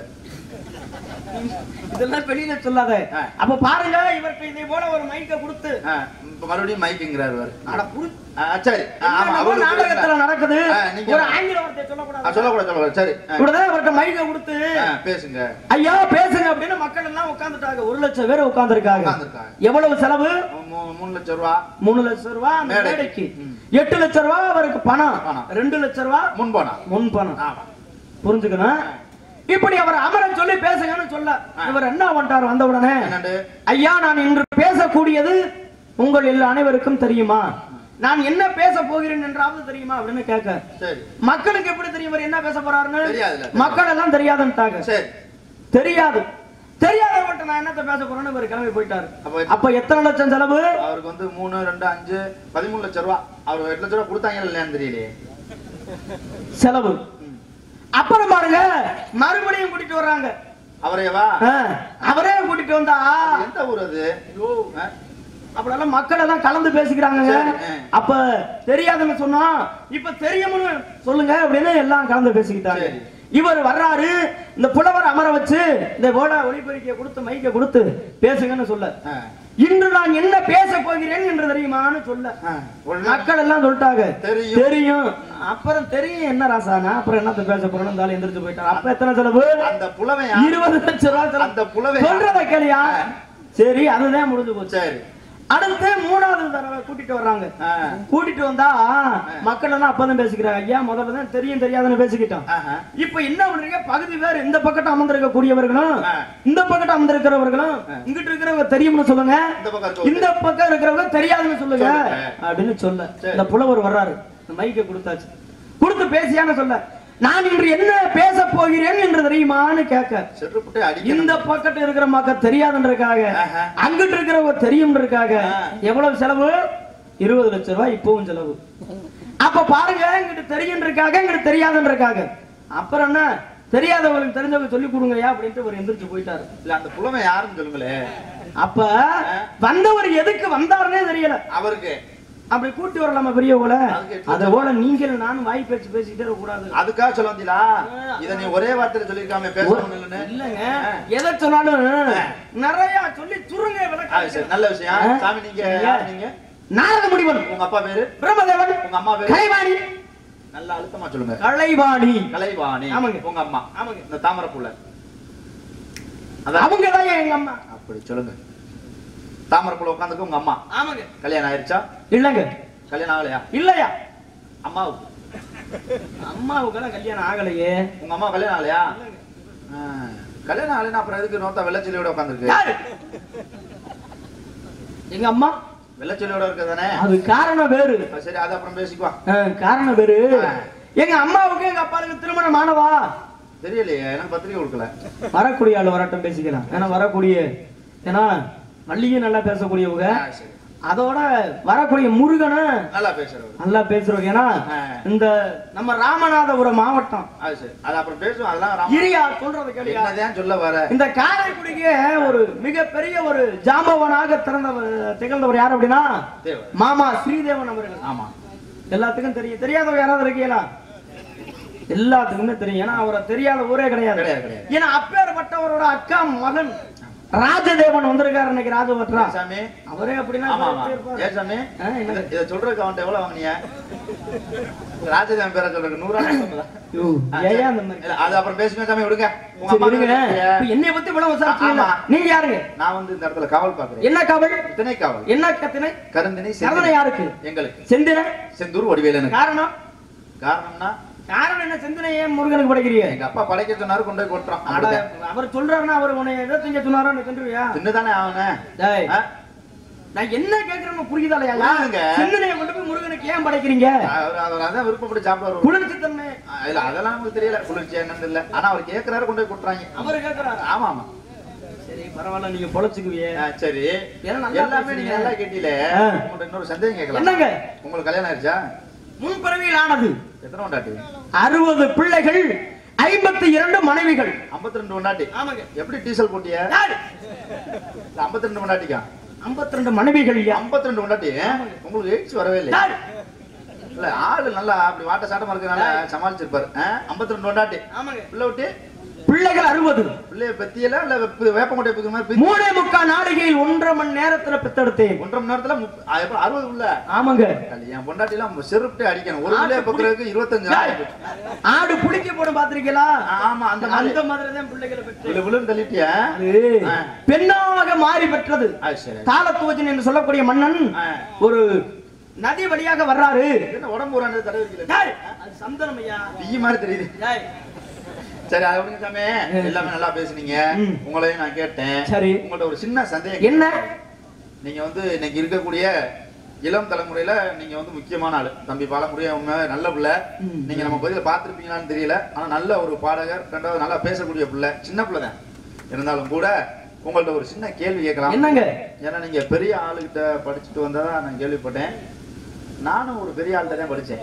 இதெல்லாம் வெளியில சொல்லாத ஆ. அப்ப பாருங்க இவருக்கு இதே போல ஒரு மைக்க கொடுத்து ஆ, இப்ப மறுபடியும் மைக்குங்கிறாரு அவரு. அட புடி ஆ, சரி ஆ, ஆமா என்னென்னமோ அவருக்கு நாடகத்துல புரியுதா? நடக்குது ஆ, நீங்க- ஒரு ஆங்கில வார்த்தையை ஆ, சொல்லக்கூடாது சொல்லக்கூடாது சொல்லக்கூடாது சரி ஆ, இப்படிதான் அவர்கிட்ட மைக்க கொடுத்து ஆ, பேசுங்க ஐயா பேசுங்க அப்படின்னு மக்கள் எல்லாம் உட்கார்ந்துட்டாங்க ஒரு லட்சம் பேர் உட்கார்ந்துருக்காங்க உட்கார்ந்திருக்காங்க. எவ்வளவு செலவு மூ- மூணு லட்சம் ரூபா மூணு லட்சம் ரூபாய் அந்த மேடைக்கு. மேடைக்கு ம். எட்டு லட்சம் ரூபாய் அவருக்கு பணம் பணம். ரெண்டு லட்சம் ரூபாய் முன்போனா முன் பணம் ஆமா புரிஞ்சுக்கணும் இப்படி அவர் அமர சொல்லி பேசுங்கன்னு சொல்ல இவர் என்ன பண்ணிட்டார் வந்த உடனே என்னண்டு ஐயா நான் இன்று பேசக்கூடியது உங்கள் எல்லா அனைவருக்கும் தெரியுமா நான் என்ன பேச போகிறேன் என்றாவது தெரியுமா அப்படின்னு கேட்க சரி மக்களுக்கு எப்படி தெரியும் இவர் என்ன பேச போறாருன்னு தெரியாதுல்ல. மக்கள் எல்லாம் தெரியாதுன்ட்டாங்க சரி தெரியாது தெரியாதவன்ட்ட நான் என்னத்த பேச போறேன்னு இவர் கிளம்பி போயிட்டாரு அப்ப அப்ப எத்தனை லட்சம் செலவு அவருக்கு வந்து மூணு ரெண்டு அஞ்சு பதிமூணு லட்சம் ரூபா அவர் எட்டு லட்சம் ரூபா கொடுத்தாங்க இல்லையான்னு தெரியலையே செலவு அப்புறம் பாருங்க மறுபடியும் கூட்டிட்டு வர்றாங்க அவரையவா ஆ, அவரே கூட்டிட்டு வந்தா எந்த ஊர் அது ஆ? அப்படியெல்லாம் மக்கள் எல்லாம் கலந்து பேசிக்கிறாங்க சரி, ஆ. அப்ப தெரியாதுன்னு சொன்னா இப்ப தெரியும்னு சொல்லுங்க அப்படின்னு எல்லாம் கலந்து பேசிக்கிட்டாங்க சரி. இவர் வர்றாரு இந்த புலவர் அமர வச்சு இந்த போல ஒளிபெருக்கிய கொடுத்து மைக்க கொடுத்து பேசுங்கன்னு சொல்ல ஆ. இன்று நான் என்ன பேச போகிறேன் என்று தெரியுமான்னு சொல்ல ஆ. உடனே மக்கள் எல்லாம் சொல்லிட்டாங்க தெரியும். தெரியும் அப்புறம் தெரியும் என்ன ராசானா அப்புறம் என்னத்த பேச போறேன்னு இருந்தாலும் எந்திரிச்சு போயிட்டாரு அப்ப எத்தனை செலவு அந்த புலவன் யாரு? இருபது லட்சம் ரூபாய் செலவு. அந்த புலவன் சொல்றத கேளியா சரி அதுதான் முடிஞ்சு போச்சு சரி அடுத்து மூணாவது தடவை கூட்டிட்டு வர்றாங்க ஆ. கூட்டிட்டு வந்தா மக்கள் எல்லாம் அப்பதான் பேசிக்கிறாங்க ஐயா முதல்ல தான் தெரியும் தெரியாதுன்னு பேசிக்கிட்டோம் ஆஹா. இப்ப என்ன பண்றீங்க பகுதி பேர் இந்த பக்கத்து அமர்ந்திருக்க கூடியவர்களும் ஆ. இந்த பக்கத்து அமர்ந்திருக்கிறவர்களும் இங்கிட்டு இருக்கிறவங்க தெரியும்னு சொல்லுங்க இந்த பக்கம் இருக்க இந்த பக்கம் இருக்கிறவங்க தெரியாதுன்னு சொல்லுங்க சொல்லுங்க. அப்படின்னு சொல்ல சரி. இந்த புலவர் வர்றாரு இந்த மைக்கை கொடுத்தாச்சு கொடுத்து பேசியான்னு சொல்ல நான் இன்று என்ன பேச போகிறேன் என்று தெரியுமான்னு கேட்க செருப்புட்டே அடிக்கணும் இந்த பக்கத்து இருக்கிற மக்கள் தெரியாதுன்றதுக்காக ஆஹா. அங்கிட்டு இருக்கிறவங்க தெரியும்ன்றதுக்காக ஆ. எவ்வளவு செலவு இருபது லட்சம் ரூபாய் இப்பவும் செலவு அப்ப பாருங்க இங்கிட்டு தெரியுன்றதுக்காக இங்கிட்டு தெரியாதுன்றதுக்காக அப்புறம் என்ன தெரியாதவங்களுக்கு தெரிஞ்சவங்க சொல்லி கொடுங்கய்யா அப்படின்ட்டு ஒரு எந்திரிச்சு போயிட்டாரு இல்ல அந்த புலவன் யாருன்னு சொல்லுங்களே அப்ப வந்தவர் எதுக்கு வந்தாருன்னே தெரியல அவருக்கு அப்படி கூட்டி வரலாமா பெரியவங்கள அதுக்கு எட்டு அத போல நீங்கள் நானும் வாய் பேச்சு பேசிக்கிட்டே இருக்க கூடாது அதுக்காக சொல்ல வந்தீங்களா இத நீ ஒரே வார்த்தையில சொல்லிருக்காம பேசணும் இல்லன்னு இல்லங்க எதை சொன்னாலும் நிறைய சொல்லி சுருங்க ஆ, விளக்கம் சரி, நல்ல விஷயம் சாமி நீங்க யார் நீங்க நாரத முடிவன் உங்க அப்பா பேரு பிரம்மதேவன் உங்க அம்மா பேரு கலைவாணி நல்ல அழுத்தமா சொல்லுங்க கலைவாணி கலைவாணி ஆமாங்க. உங்க அம்மா ஆமாங்க இந்த தாமரை புள்ள அதான் அவங்க தான் எங்க அம்மா அப்படி சொல்லுங்க தாமரை புள்ள உட்காந்துருக்கு உங்க அம்மா ஆமாங்க கல்யாணம் ஆயிருச்சா இல்லங்க கல்யாணம் ஆகலையா இல்லையா அம்மாவுக்கு அம்மாவுக்கெல்லாம் கல்யாணம் ஆகலையே உங்க அம்மா கல்யாணம் ஆகலையா ஆ, கல்யாணம் ஆகலைன்னா அப்புறம் எதுக்கு நோத்தா வெள்ளச்சொல்லியோட உட்காந்துருக்கு யாரு எங்க அம்மா வெள்ளச்சொல்லியோட இருக்கதானே அது காரணம் வேறு சரி அது அப்புறம் பேசிக்குவா ஆ, காரணம் வேறு எங்க அம்மாவுக்கு எங்க அப்பாவுக்கு திருமணம் ஆனவா தெரியலையே எனக்கு பத்திரிக்கை கொடுக்கல வரக்கூடிய ஆள் வரட்டும் பேசிக்கலாம் ஏன்னா வரக்கூடிய ஏன்னா மல்லிகை நல்லா பேசக்கூடியவங்க ஆ, சரி. அதோட வரக்கூடிய முருகனை நல்லா பேசுறவர் நல்லா பேசுறவங்க ஏன்னா ஆ. இந்த நம்ம ராமநாதபுரம் மாவட்டம் அது சரி அது அப்புறம் பேசுவோம் அதெல்லாம் ராம- இரியா சொல்றது கேளியா என்னதான் சொல்ல வர இந்த காரைக்குடிக்கு ஒரு மிகப்பெரிய ஒரு ஜாம்பவனாக திறந்தவர் திகழ்ந்தவர் யார் அப்படின்னா தேவை மாமா ஸ்ரீதேவன் அவர்கள் ஆமா எல்லாத்துக்கும் தெரியும் தெரியாதவங்க யாராவது இருக்கீங்களா எல்லாத்துக்குமே தெரியும் ஏன்னா அவரை தெரியாத ஊரே கிடையாது கிடையாது கிடையாது ஏன்னா அப்பேற்பட்டவரோட அக்கா மகன் ராஜதேவன் வந்திருக்காரு இன்னைக்கு ராஜபத்ரா சாமி அவரே அப்படின்னா ஆமா ஆமா எப்படி இருப்பாரு? ஏன் சாமி ஆ, என்ன? இத- இத சொல்றதுக்கு அவன்கிட்ட எவ்வளவு வாங்குனீங்க ராஜதேவன் பேரை சொல்றதுக்கு நூறு ரூபாய் சொன்னதா? ஐயோ, ஆ, ஏன் சரி. அந்த மாதிரி இல்ல, அது அப்புறம் பேசுங்க சாமி விடுங்க உங்க சரி அம்மா இருங்க பேரு இப்ப என்னைய பத்தி இவ்வளவு விசாரிச்சீங்க ஆமா. நீங்க யாருங்க நான் வந்து இந்த இடத்துல காவல் பாக்குறேன் என்ன காவல் திணை காவல் என்ன கத்தினை கருந்தினி கருணை செந்தினி. யாருக்கு எங்களுக்கு செந்தின செந்தூர் வடிவேலனுக்கு காரணம் காரணம்னா காரணம் என்ன செந்தினை ஏன் முருகனுக்கு படைக்கிறீங்க எங்க அப்பா படைக்க சொன்னாரு கொண்டு போய் கொட்டுறோம் அட, அவர் சொல்றாருன்னா அவர் உன்னை எதை திங்க சொன்னாரோ நீ தின்றுவியா தின்னுதானே ஆகணும் டேய் ஆ? நான் என்ன கேக்குறேன்னு புரியுதா இல்லையா புரியுதுங்க. சிந்தனையை கொண்டு போய் முருகனுக்கு ஏன் படைக்கிறீங்க அவர் அவர் அதான் விருப்பப்பட்டு சாப்பிடுவாரு குளிர்ச்சி தன்மை ஆ, இல்ல அதெல்லாம் நமக்கு தெரியல குளிர்ச்சி என்னன்னு இல்ல ஆனா அவர் கேக்குறாரு கொண்டு போய் கொட்டுறாங்க அவரு கேக்குறாரு ஆமா ஆமா சரி பரவாயில்ல நீங்க பொழைச்சுக்குவியே ஆ, சரி ஏன்னா நல்லா எல்லாமே நீங்க பேசுறீங்க. நல்லா கேட்டீல ஆ. உங்கள்ட்ட இன்னொரு சந்தேகம் கேட்கலாம் என்னங்க உங்களுக்கு கல்யாணம் ஆயிடுச்சா முன்பிறவியில் ஆனது எத்தனை உண்டாட்டி அறுபது பிள்ளைகள் ஐம்பத்தி இரண்டு மனைவிகள் ஐம்பத்தி ரெண்டு உண்டாட்டி ஆமாங்க எப்படி டீசல் போட்டிய யாரு ஐம்பத்தி ரெண்டு உண்டாட்டிக்கா ஐம்பத்தி ரெண்டு மனைவிகள் ஐயா ஐம்பத்தி ரெண்டு உண்டாட்டி உங்களுக்கு எய்ட்ஸ் வரவே இல்லை யாரு இல்ல ஆளு நல்லா அப்படி வாட்ட சாட்டமா இருக்கனால சமாளிச்சிருப்பாரு ஐம்பத்தி ரெண்டு கொண்டாட்டி ஆமாங்க பிள்ளை விட்டு பிள்ளைகள் அறுபது பிள்ளைய பெத்தியல இல்ல வெப்ப- வேப்பங்கொட்டை பிக்கிற மாதிரி பித்தி- மூணே முக்கா நாளிகையில் ஒன்றரை மணி நேரத்துல பெத்தெடுத்தேன் ஒன்றரை மணி நேரத்துல முப்ப- ஆ, எப்ப அறுபது உள்ள ஆமாங்க என் பொண்டாட்டி எல்லாம் செருப்பிட்டு அடிக்கணும் ஒரு பிள்ளைய பக்குறதுக்கு இருபத்தஞ்சு நாள் ஆயிடுச்சு. ஆடு புளிக்க போடும் பாத்திருக்கீங்களா ஆமா அந்த மாதிரி அந்த மாதிரி தான் பிள்ளைகளை பெற்று விழு விழுன்னு தள்ளிட்டியா அது ஆ. பெண்ணாக மாறி பெற்றது ஆ, சரி தாளத்துவஜன் என்று சொல்லக்கூடிய மன்னன் ஆ. ஒரு நதி வழியாக வர்றாரு என்ன உடம்பு ஒரு தடவை வைக்கல டேய், அது சந்தனம் ஐயா பிய்ய மாதிரி தெரியுது டேய், சரி அது விடுங்க சாமி எல்லாமே நல்லா பேசுனீங்க ம். உங்களையும் நான் கேட்டேன் சரி. உங்கள்ட்ட ஒரு சின்ன சந்தேகம் என்ன நீங்க வந்து இன்னைக்கு இருக்கக்கூடிய இளம் தலைமுறையில நீங்க வந்து முக்கியமான ஆளு தம்பி பாலமுறைய உண்மை நல்ல பிள்ளை ம். நீங்க நம்ம பதில பார்த்திருப்பீங்களான்னு தெரியல ஆனா நல்ல ஒரு பாடகர் ரெண்டாவது நல்லா பேசக்கூடிய பிள்ளை சின்ன பிள்ளை தான் இருந்தாலும் கூட உங்கள்ட்ட ஒரு சின்ன கேள்வி கேட்கலாம் என்னங்க ஏன்னா நீங்க பெரிய ஆளுகிட்ட படிச்சுட்டு வந்ததா நான் கேள்விப்பட்டேன் நானும் ஒரு பெரிய ஆள்கிட்ட தான் படிச்சேன்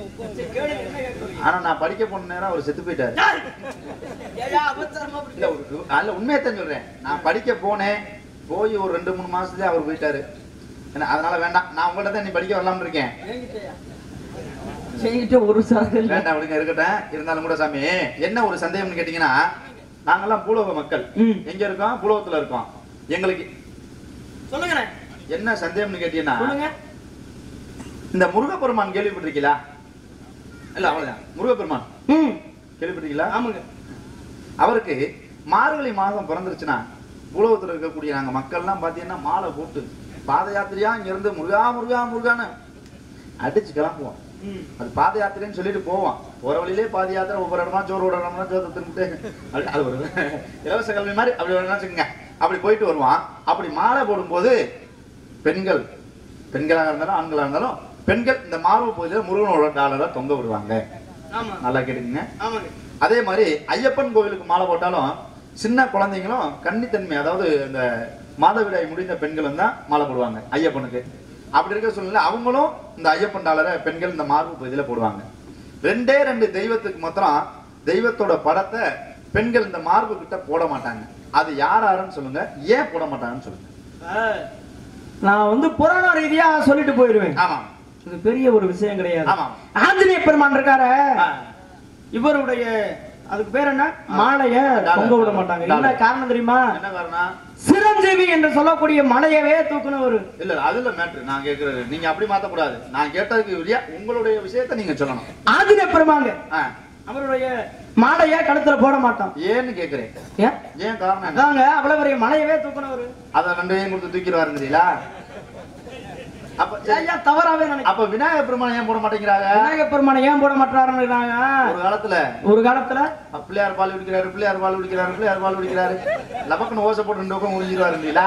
ஆனா நான் படிக்க போன நேரம் அவர் செத்து போயிட்டாரு டேய், ஏய்யா, அவசரமா அப்படி- இல்ல ஒரு அல்ல உண்மையத்தான் சொல்றேன் நான் படிக்க போனேன் போய் ஒரு ரெண்டு மூணு மாசத்துலயே அவர் போயிட்டாரு என்ன, அதனால வேண்டாம் நான் உங்கள்ட்ட தான் நீ படிக்க வரலாம்னு இருக்கேன் என்கிட்டயா? என்கிட்ட ஒரு சாதனை இல்ல. வேண்டாம் விடுங்க இருக்கட்டும் இருந்தாலும் கூட சாமி என்ன ஒரு சந்தேகம்னு கேட்டீங்கன்னா நாங்கெல்லாம் பூலோக மக்கள் ம். எங்க இருக்கோம் பூலோகத்துல இருக்கோம் எங்களுக்கு சொல்லுங்கண்ணே என்ன சந்தேகம்னு கேட்டீங்கன்னா சொல்லுங்க இந்த முருகப்பெருமான் கேள்விப்பட்டிருக்கீங்களா இல்ல அவ்வளவுதான் முருகப்பெருமான் ம் கேள்விப்பட்டிருக்கீங்களா ஆமாங்க அவருக்கு மார்கழி மாதம் பிறந்துருச்சுன்னா உலகத்துல இருக்கக்கூடிய நாங்க மக்கள்லாம் பாத்தீங்கன்னா மாலை போட்டு பாத யாத்திரையா இங்க இருந்து முருகா முருகா முருகான்னு அடிச்சு கிளம்புவோம் ம் அது பாத யாத்திரைன்னு சொல்லிட்டு போவோம் போற வழியிலே பாத யாத்திரை ஒவ்வொரு இடமா சோறு ஒரு இடமா சோறு தின்னுட்டு அப்படி அது ஒரு இலவச கல்வி மாதிரி அப்படி வேணா வச்சுக்கோங்க அப்படி போயிட்டு வருவான் அப்படி மாலை போடும்போது பெண்கள் பெண்களாக இருந்தாலும் ஆண்களாக இருந்தாலும் பெண்கள் இந்த மார்பு பகுதியில் முருகனோட டாலரை தொங்க விடுவாங்க ஆமா நல்லா கேட்டுக்கங்க ஆமாங்க அதே மாதிரி ஐயப்பன் கோவிலுக்கு மாலை போட்டாலும் சின்ன குழந்தைங்களும் கன்னித்தன்மை அதாவது இந்த மாதவிடாய் முடிந்த பெண்களும் தான் மாலை போடுவாங்க ஐயப்பனுக்கு அப்படி இருக்க சூழ்நிலை அவங்களும் இந்த ஐயப்பன் டாலரை பெண்கள் இந்த மார்பு பகுதியில போடுவாங்க ரெண்டே ரெண்டு தெய்வத்துக்கு மாத்திரம் தெய்வத்தோட படத்தை பெண்கள் இந்த மார்பு கிட்ட போட மாட்டாங்க அது யார் யாருன்னு சொல்லுங்க ஏன் போட மாட்டாங்கன்னு சொல்லுங்க ஆ, நான் வந்து புராண ரீதியா சொல்லிட்டு போயிருவேன் ஆமா இது பெரிய ஒரு விஷயம் கிடையாது ஆமா ஆஞ்சநேய பெருமான் இருக்காரு ஆ, இவருடைய அதுக்கு பேர் என்ன மாலைய தொங்க விட மாட்டாங்க என்ன காரணம் தெரியுமா என்ன காரணம் சிரஞ்சீவி என்று சொல்லக்கூடிய மலையவே தூக்குனவர் இல்ல அதுல மேட்ரு நான் கேட்கறது நீங்க அப்படி மாத்தக்கூடாது நான் கேட்டதுக்கு இல்லையா உங்களுடைய விஷயத்தை நீங்க சொல்லணும் ஆஞ்சநேய பெருமாங்க ஆ, அவருடைய மாலைய கழுத்துல போட மாட்டான் ஏன்னு கேக்குறேன் ஏன் ஏன் காரணம் என்ன அதாங்க அவ்வளவு பெரிய மலையவே தூக்குனவர் அத ரெண்டையும் கொடுத்து தூக்கிடுவாரு தெரியலா அப்ப சரி, ஐயா தவறாவே நினைக்கிறேன் அப்ப விநாயகர் பெருமான் ஏன் போட மாட்டேங்கிறாங்க விநாயக பெருமானை ஏன் போட மாட்டாருன்னு ஒரு காலத்துல ஒரு காலத்துல அ, பிள்ளையார் பால் குடிக்கிறாரு பிள்ளையார் பால் குடிக்கிறாரு பிள்ளையார் பால் குடிக்கிறாரு லபக்குன்னு ஓசை போட்டு ரெண்டு பக்கம் முடிஞ்சிருவாரு இல்லையா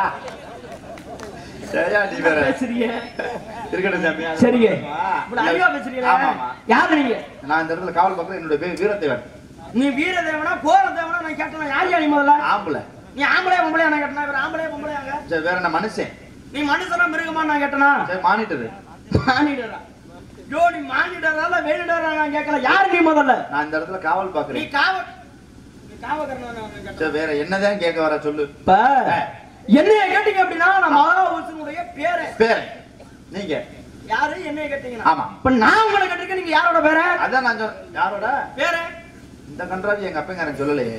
சரியா நீ வேற பேசுறீங்க இருக்கட்டும் சாமி சரிங்க ஆ, இவ்வளவு அறிவா பேசுறீங்களா ஆமா ஆமா யாரு நீங்க நான் இந்த இடத்துல காவல் பக்கம் என்னுடைய பேர் வீரத்தேவன் நீ வீரதேவனா கோரதேவனா நான் கேட்டேன் யார் யா நீ முதல்ல ஆம்பளை நீ ஆம்பளையா பொம்பளையா நான் கேட்டனா இவர் ஆம்பளையா பொம்பளையாங்க சரி வேற என்ன மனுஷன் நீ மனுஷனா மிருகமா நான் கேட்டனா சரி மானிட்டரு மானிடரா ஜோ நீ மானிடரால வேணிடரா நான் கேட்கல யார் நீ முதல்ல நான் இந்த இடத்துல காவல் நீ பாக்குறேன் காவ நீ காவகர்ணா நான் கேட்டேன் சரி வேற என்னதான் கேட்க வர சொல்லு இப்ப என்னைய கேட்டீங்க அப்படின்னா நான் மகாபுருஷனுடைய பேரு பேர் நீங்க யாரு என்னைய கேட்டீங்கன்னா ஆமா இப்ப நான் உங்களை கேட்டிருக்கேன் நீங்க யாரோட பேர அதான் நான் சொன்னேன் யாரோட பேரு இந்த கன்றாவி எங்க அப்பங்காரன் சொல்லலையே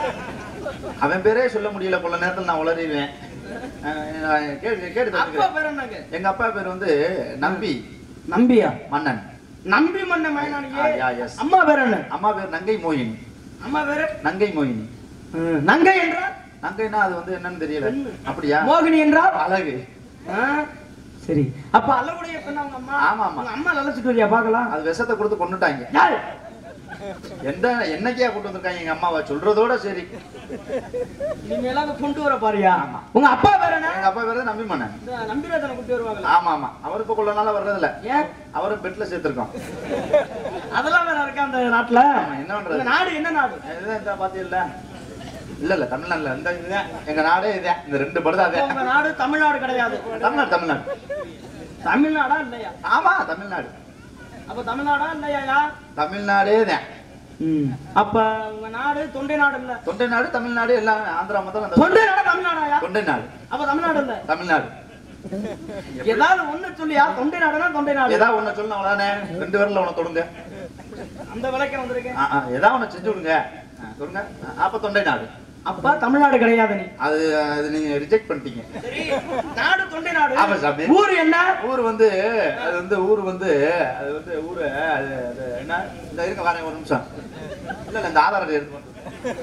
அவன் பேரே சொல்ல முடியல கொள்ள நேரத்துல நான் உளறிடுவேன் அஹ் கேட்டு கேட்டு அப்பா தெரிஞ்சுக்கிறேன். பேர் என்னங்க எங்க அப்பா பேர் வந்து நம்பி நம்பியா மன்னன் நம்பி மன்ன ஆ, மயனானியே yeah, yes. அம்மா பேர் என்ன அம்மா பேர் நங்கை மோகினி அம்மா பேரு நங்கை மோகினி நங்கை என்றால் நங்கைனா அது வந்து என்னன்னு தெரியல பெண்ணு. அப்படியா மோகினி என்றால் அழகு ஆ, சரி அப்ப அல்லவுடைய பெண் அவங்க அம்மா ஆமா, ஆமா. உங்க அம்மா லலச்சிட்டு வரியா பாக்கலாம் அது விஷத்தை கொடுத்து கொண்டுட்டாங்க யாரு எந்த என்னைக்கே கூட்டு வந்திருக்காங்க எங்க அம்மாவை சொல்றதோட சரி நீங்க எல்லாம் கொண்டு வர பாரியா ஆமா. உங்க அப்பா பேர் என்ன எங்க அப்பா பேரு நம்பி மன்னன் இந்த நம்பிராஜனை கூட்டி வருவாங்களா ஆமா ஆமா அவர் இப்ப கொள்ள நாளா வர்றதில்ல ஏன் அவரும் பெட்ல சேர்த்திருக்கோம் அதெல்லாம் வேற இருக்கா அந்த நாட்டுல ஆமா, என்ன பண்றது? இந்த நாடு என்ன நாடு இதுதான் இந்த பாத்தீங்கல்ல இல்ல இல்ல தமிழ்நாடுல இந்த இதுதான் எங்க நாடே இதுதான் இந்த ரெண்டு படம் அப்ப தான் உங்க நாடு தமிழ்நாடு கிடையாது தமிழ்நாடு தமிழ்நாடு தமிழ்நாடா இல்லையா ஆமா தமிழ்நாடு அப்ப தமிழ்நாடா இல்லையா தமிழ்நாடே தான் அப்ப உங்க நாடு தொண்டை நாடு இல்ல தொண்டை நாடு தமிழ்நாடு எல்லாம் ஆந்திரா மொத்தம் அந்த தொண்டை நாடு தமிழ்நாடாயா தொண்டை நாடு அப்ப தமிழ்நாடு இல்ல தமிழ்நாடு ஏதாவது ஒண்ணு சொல்லியா தொண்டை நாடுனா தொண்டை நாடு ஏதாவது ஒண்ணு சொல்லணும் அவ்வளவுதானே ரெண்டு பேர்ல உன தொடுங்க அந்த விளக்கம் வந்திருக்கேன் ஆ, ஆ, ஏதாவது ஒண்ணு செஞ்சு விடுங்க ஆ, தொடுங்க ஆ, அப்ப தொண்டை நாடு அப்பா தமிழ்நாடு கிடையாது நீ அது அது நீங்க ரிஜெக்ட் பண்ணிட்டீங்க சரி நாடு தொண்டை நாடு ஆமா சாமி. ஊர் என்ன ஊர் வந்து அது வந்து ஊர் வந்து அது வந்து ஊரு அது அது என்ன இந்த இருக்க வரேன் ஒரு நிமிஷம் இல்ல இல்ல இந்த ஆதார் அட்டை எடுத்து வந்து.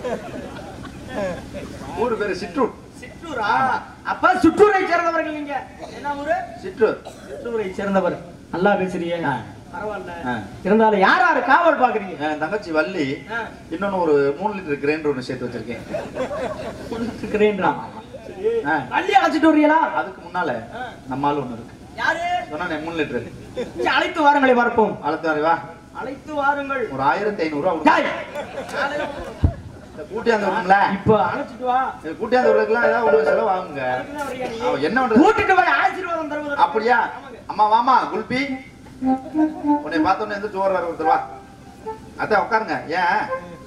ஊர் பேரு சிற்றூர் சிற்றூரா அப்ப சுற்றூரை சேர்ந்தவர்கள் நீங்க என்ன ஊரு சிற்றூர் சிற்றூரை சேர்ந்தவர் நல்லா பேசுறியே ஆ. பரவாயில்ல ஆ. இருந்தாலும் யார் யாரு காவல் பாக்குறீங்க என் தங்கச்சி வள்ளி ஆ. இன்னொன்னு ஒரு மூணு லிட்டர் கிரைண்டர் ஒன்று சேர்த்து வச்சிருக்கேன் இருக்கிறேன்றா ஆ. வள்ளி அழைச்சிட்டு வரீங்களா அதுக்கு முன்னால நம்ம ஆளு ஒண்ணு இருக்கு யாரு சொன்னா மூணு லிட்டர் இங்க அழைத்து வாருங்களை பார்ப்போம் அழுத்தாரு வா அழைத்து வாருங்கள் ஒரு ஆயிரத்தி ஐநூறு ரூபா டேய், கூட்டியாந்து வரும்ல இப்ப அழைச்சிட்டு வா கூட்டியாந்து வருவதுக்குலாம் ஏதாவது ஒரு செலவு ஆகுங்க அதுக்குதான் வர்றியா நீ? அவன் என்ன பண்றது கூட்டிட்டு போய் ஆசீர்வாதம் தருவது அப்படியா அம்மா வாமா குல்பி உன்னை பார்த்தோன்னே எந்த சோறு வர ஒருத்தர் வா அதான் உட்காருங்க ஏன்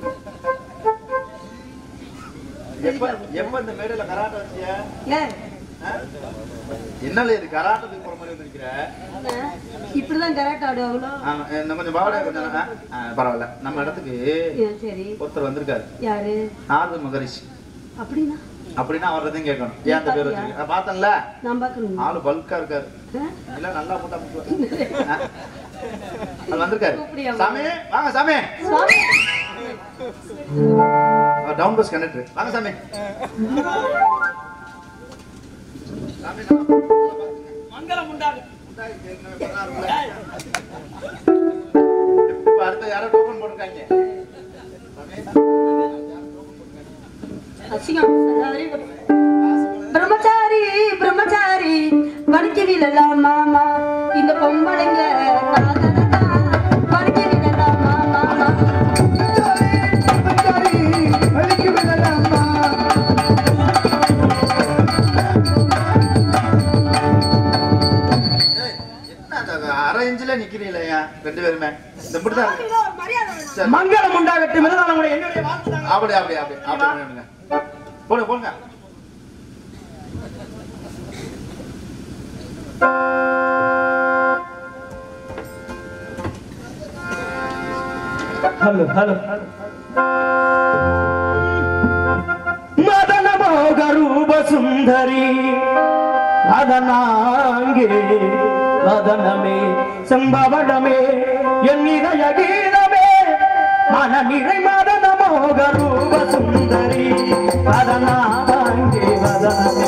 எப்ப எப்ப இந்த மேடையில கராட்டை வச்சிய ஏன் என்னல இது கராட்டத்துக்கு போற மாதிரி வந்திருக்கிற இப்படிதான் கரெக்ட் ஆடுவாங்களோ ஆமா, இன்னும் கொஞ்சம் பாவடை கொஞ்சம் ஆ, ஆ, பரவாயில்ல நம்ம இடத்துக்கு ஏன் சரி ஒருத்தர் வந்திருக்காரு யாரு நாரத மகரிஷி அப்படின்னா அப்படின்னா அவர்தான் கேட்கணும் ஏன் அந்த பேர் வச்சிருக்க பார்த்தேன்ல நான் பார்க்கணும் ஆளு பல்கா இருக்காரு இல்ல நல்லா போட்டா முட்டுவாரு. ஆ? அவர் வந்திருக்காரு கூப்பிடியா? சாமி வாங்க சாமி சுவாமி டவுன் பஸ் கண்டக்டர் வாங்க சாமி சாமி மங்களம் உண்டாகும் இப்ப அடுத்து யாரோ டோக்கன் போட்டிருக்காங்க அசிங்கம் பிரம்மச்சாரி பிரம்மச்சாரி வடிச்சு விடலாம் மாமா இந்த பொம்பளைங்க வடிச்சு விடலாம் மாமா ஏய், என்ன அந்த அரை இன்ச்சில நிக்கிறீங்களா ரெண்டு பேருமே இந்த இப்படி தான் இருக்கு. சரி. மங்களம் உண்டாகட்டும் இதுதான் நம்முடைய என்னுடைய வாழ்த்து தாங்க. அப்படி அப்படி அப்படி அப்படி பண்ணுங்க போடுங்க போடுங்க ஹலோ ஹலோ மதன மோக ரூப சுந்தரி அதனாங்கே வதனமே செம்பவடமே என் இதய கீதமே மன நிறை மதன மோக ரூப சுந்தரி அதனாங்கே வதனமே